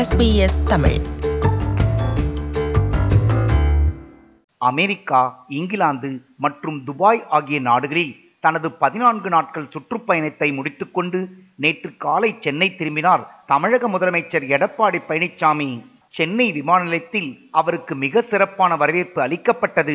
SBS Tamil America England மற்றும் Dubai ஆகிய நாடுகளில் தனது பதினான்கு நாட்கள் சுற்றுப்பயணத்தை முடித்துக்கொண்டு நேற்று காலை சென்னை திரும்பினார் தமிழக முதலமைச்சர் எடப்பாடி பழனிசாமி சென்னை விமான நிலையத்தில் அவருக்கு மிக சிறப்பான வரவேற்பு அளிக்கப்பட்டது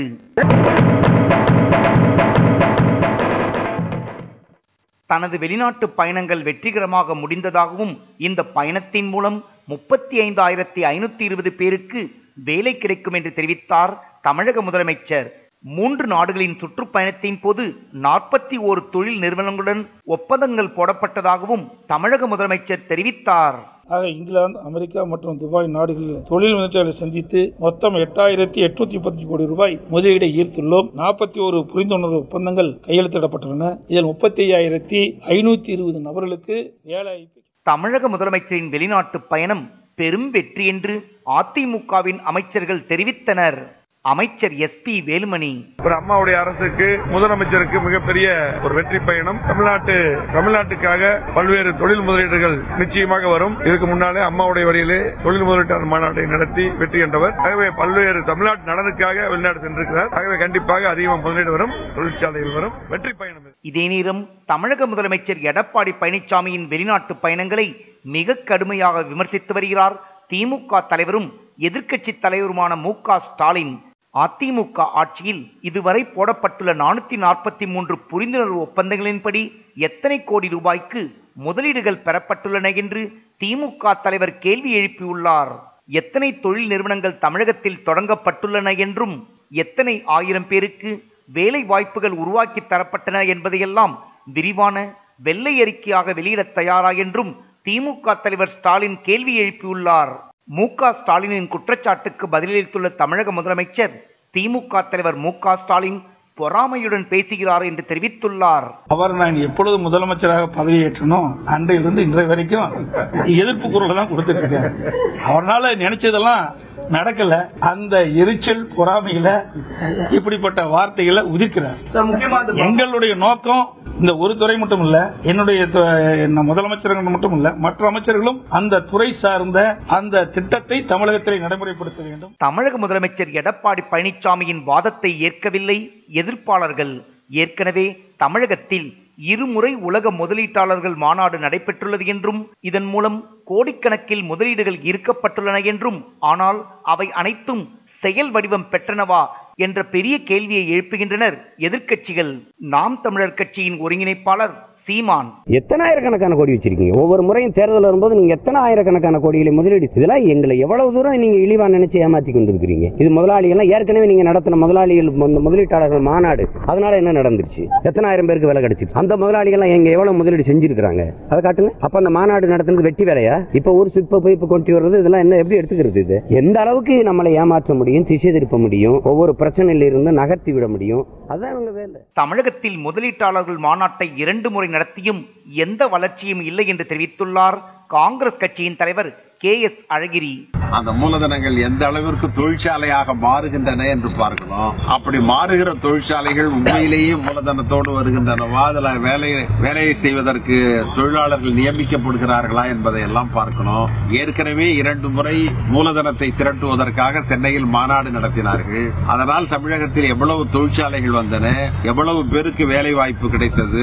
தனது வெளிநாட்டு பயணங்கள் வெற்றிகரமாக முடிந்ததாகவும் இந்த பயணத்தின் மூலம் முப்பத்தி ஐந்தாயிரத்தி ஐநூத்தி இருபது பேருக்கு வேலை கிடைக்கும் என்று தெரிவித்தார் தமிழக முதலமைச்சர் மூன்று நாடுகளின் சுற்றுப்பயணத்தின் போது நாற்பத்தி ஓரு தொழில் நிறுவனங்களுடன் ஒப்பந்தங்கள் போடப்பட்டதாகவும் தமிழக முதலமைச்சர் தெரிவித்தார் ஆக இங்கிலாந்து அமெரிக்கா மற்றும் துபாய் நாடுகளில் தொழில் முதலீட்டாளர்களை சந்தித்து மொத்தம் எட்டாயிரத்தி எட்நூத்தி முப்பத்தஞ்சு கோடி ரூபாய் முதலீடை ஈர்த்துள்ளோம் நாற்பத்தி ஒரு புரிந்துணர்வு ஒப்பந்தங்கள் கையெழுத்திடப்பட்டுள்ளன இதில் முப்பத்தி ஐயாயிரத்தி ஐநூத்தி இருபது நபர்களுக்கு வேலை தமிழக முதலமைச்சரின் வெளிநாட்டு பயணம் பெரும் வெற்றி என்று அதிமுகவின் அமைச்சர்கள் தெரிவித்தனர் அமைச்சர் எஸ் பி வேலுமணி ஒரு அம்மாவுடைய அரசுக்கு முதலமைச்சருக்கு மிகப்பெரிய ஒரு வெற்றி பயணம் தமிழ்நாட்டு தமிழ்நாட்டுக்காக பல்வேறு தொழில் முதலீடுகள் நிச்சயமாக வரும் இதுக்கு முன்னாலே அம்மாவுடைய வழியிலே தொழில் முதலீட்டாளர் மாநாட்டை நடத்தி வெற்றி கண்டவர் ஆகவே பல்வேறு தமிழ்நாட்டு நலனுக்காக வெளிநாடு சென்றிருக்கிறார் ஆகவே கண்டிப்பாக அதிகமாக முதலீடு வரும் தொழிற்சாலைகள் வரும் வெற்றி பயணம் இது. இதே நேரம் தமிழக முதலமைச்சர் எடப்பாடி பழனிசாமியின் வெளிநாட்டு பயணங்களை மிக கடுமையாக விமர்சித்து வருகிறார் திமுக தலைவரும் எதிர்க்கட்சி தலைவருமான மு க ஸ்டாலின் அதிமுக ஆட்சியில் இதுவரை போடப்பட்டுள்ள நானூத்தி நாற்பத்தி மூன்று புரிந்துணர்வு ஒப்பந்தங்களின்படி எத்தனை கோடி ரூபாய்க்கு முதலீடுகள் பெறப்பட்டுள்ளன என்று திமுக தலைவர் கேள்வி எழுப்பியுள்ளார் எத்தனை தொழில் நிறுவனங்கள் தமிழகத்தில் தொடங்கப்பட்டுள்ளன என்றும் எத்தனை ஆயிரம் பேருக்கு வேலை வாய்ப்புகள் உருவாக்கி தரப்பட்டன என்பதையெல்லாம் விரிவான வெள்ளை அறிக்கையாக வெளியிட தயாரா என்றும் திமுக தலைவர் ஸ்டாலின் கேள்வி எழுப்பியுள்ளார் மு க ஸ்டாலினின் குற்றச்சாட்டுக்கு பதிலளித்துள்ள தமிழக முதலமைச்சர் திமுக தலைவர் மு க ஸ்டாலின் பொறாமையுடன் பேசுகிறார் என்று தெரிவித்துள்ளார் அவர் நான் எப்பொழுது முதலமைச்சராக பதவியேற்றனோ அன்றையிலிருந்து இன்றைய வரைக்கும் எதிர்ப்பு குரல் தான் கொடுத்துட்டு இருக்காரு அவரால் நினைச்சதெல்லாம் நடக்கல அந்த எரிச்சல் பொறாமையில இப்படிப்பட்ட வார்த்தைகளை உதிர்க்கிறார் எங்களுடைய நோக்கம் இந்த ஒரு துறை மட்டும் இல்ல என்னுடைய து- என்ன முதலமைச்சர்கள் மட்டும் இல்ல மற்ற அமைச்சர்களும் அந்த துறை சார்ந்த அந்த திட்டத்தை தமிழகத்தில் நடைமுறைப்படுத்த வேண்டும் தமிழக முதலமைச்சர் எடப்பாடி பழனிசாமியின் வாதத்தை ஏற்கவில்லை எதிர்ப்பாளர்கள் ஏற்கனவே தமிழகத்தில் இருமுறை உலக முதலீட்டாளர்கள் மாநாடு நடைபெற்றுள்ளது என்றும் இதன் மூலம் கோடிக்கணக்கில் முதலீடுகள் ஈர்க்கப்பட்டுள்ளன என்றும் ஆனால் அவை அனைத்தும் செயல் வடிவம் பெற்றனவா என்ற பெரிய கேள்வியை எழுப்புகின்றனர் எதிர்க்கட்சிகள் நாம் தமிழர் கட்சியின் ஒருங்கிணைப்பாளர் சீமான் எத்தனை ஆயிரக்கணக்கான கோடி வச்சிருக்கீங்க ஒவ்வொரு முறையும் தேர்தல் வரும்போது நீங்க எத்தனை ஆயிரக்கணக்கான கோடிகளை முதலீடு இதெல்லாம் எங்களை எவ்வளவு தூரம் நீங்க இழிவா நினைச்சு ஏமாத்தி கொண்டிருக்கிறீங்க இது முதலாளிகள்லாம் ஏற்கனவே நீங்க நடத்தின முதலாளிகள் மொ- முதலீட்டாளர்கள் மாநாடு அதனால என்ன நடந்துருச்சு எத்தனை ஆயிரம் பேருக்கு வேலை கிடைச்சிச்சு அந்த முதலாளிகள்லாம் எங்க எவ்வளவு முதலீடு செஞ்சிருக்காங்க அதை காட்டுங்க அப்ப அந்த மாநாடு நடத்துனது வெட்டி வேலையா இப்ப ஒரு இப்ப போய் இப்ப கொண்டு வர்றது இதெல்லாம் என்ன எப்படி எடுத்துக்கிறது இது எந்த அளவுக்கு நம்மளை ஏமாற்ற முடியும் திசை திருப்ப முடியும் ஒவ்வொரு பிரச்சனையில இருந்து நகர்த்தி விட முடியும் அதான் இவங்க வேலை தமிழகத்தில் முதலீட்டாளர்கள் மாநாட்டை இரண்டு முறை நடத்தியும் எந்த வளர்ச்சியும் இல்லை என்று தெரிவித்துள்ளார் காங்கிரஸ் கட்சியின் தலைவர் கே எஸ் அழகிரி அந்த மூலதனங்கள் எந்த அளவிற்கு தொழிற்சாலையாக மாறுகின்றன என்று பார்க்கணும் அப்படி மாறுகிற தொழிற்சாலைகள் உண்மையிலேயே மூலதனத்தோடு வருகின்றனவா அதுல வேலை வேலையை செய்வதற்கு தொழிலாளர்கள் நியமிக்கப்படுகிறார்களா என்பதை எல்லாம் பார்க்கணும் ஏற்கனவே இரண்டு முறை மூலதனத்தை திரட்டுவதற்காக சென்னையில் மாநாடு நடத்தினார்கள் அதனால் தமிழகத்தில் எவ்வளவு தொழிற்சாலைகள் வந்தன எவ்வளவு பேருக்கு வேலை வாய்ப்பு கிடைத்தது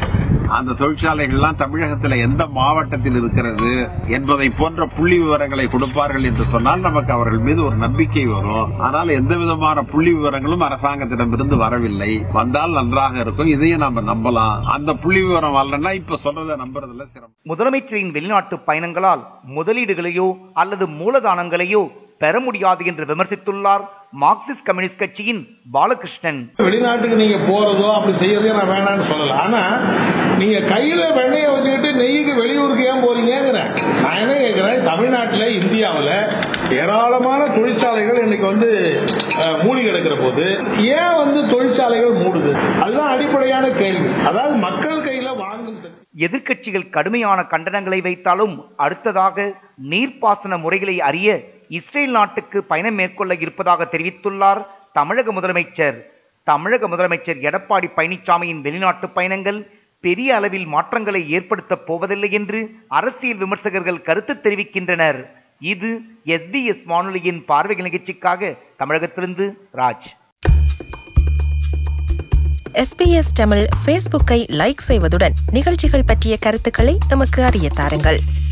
அந்த தொழிற்சாலைகள்லாம் தமிழகத்தில் எந்த மாவட்டத்தில் இருக்கிறது என்பதை போன்ற புள்ளி விவரங்களை கொடுப்பார்கள் என்று சொன்னால் நமக்கு அவர்கள் மீது ஒரு நம்பிக்கை வரும் ஆனால் எந்த விதமான புள்ளி விவரங்களும் அரசாங்கத்திடமிருந்து வரவில்லை வந்தால் நன்றாக இருக்கும் இதையும் நாம நம்பலாம் அந்த புள்ளி விவரம் வரலன்னா இப்ப சொல்றதை நம்புறதுல சிரமம் முதலமைச்சரின் வெளிநாட்டு பயணங்களால் முதலீடுகளையோ அல்லது மூலதானங்களையோ பெற முடியாது என்று விமர்சித்துள்ளார் மார்க்சிஸ்ட் கம்யூனிஸ்ட் கட்சியின் பாலகிருஷ்ணன் வெளிநாட்டுக்கு நீங்க போறதோ அப்படி செய்யறதே நான் வேணாம்னு சொல்லல ஆனா நீங்க கையில வெண்ணைய வச்சுக்கிட்டு நெய்யுக்கு வெளியூருக்கு ஏன் போறீங்கிறேன் நான் என்ன கேட்கிறேன் தமிழ்நாட்டுல இந்தியாவுல ஏராளமான தொழிற்சாலைகள் இன்னைக்கு வந்து அஹ், மூடி கிடக்கிற போது ஏன் வந்து தொழிற்சாலைகள் மூடுது அதுதான் அடிப்படையான கேள்வி அதாவது மக்கள் கையில வாங்கும் சக்தி எதிர்க்கட்சிகள் கடுமையான கண்டனங்களை வைத்தாலும் அடுத்ததாக நீர்ப்பாசன முறைகளை அறிய இஸ்ரேல் நாட்டுக்கு பயணம் மேற்கொள்ள இருப்பதாக தெரிவித்துள்ளார் தமிழக முதலமைச்சர் தமிழக முதலமைச்சர் எடப்பாடி பழனிசாமியின் வெளிநாட்டு பயணங்கள் பெரிய அளவில் மாற்றங்களை ஏற்படுத்தப் போவதில்லை என்று அரசியல் விமர்சகர்கள் கருத்து தெரிவிக்கின்றனர் இது எஸ்பிஎஸ் வானொலியின் பார்வைகள் நிகழ்ச்சிக்காக தமிழகத்திலிருந்து ராஜ் எஸ்பிஎஸ் தமிழ் ஃபேஸ்புக்கை லைக் செய்வதுடன் நிகழ்ச்சிகள் பற்றிய கருத்துக்களை எமக்கு அறிய தாருங்கள்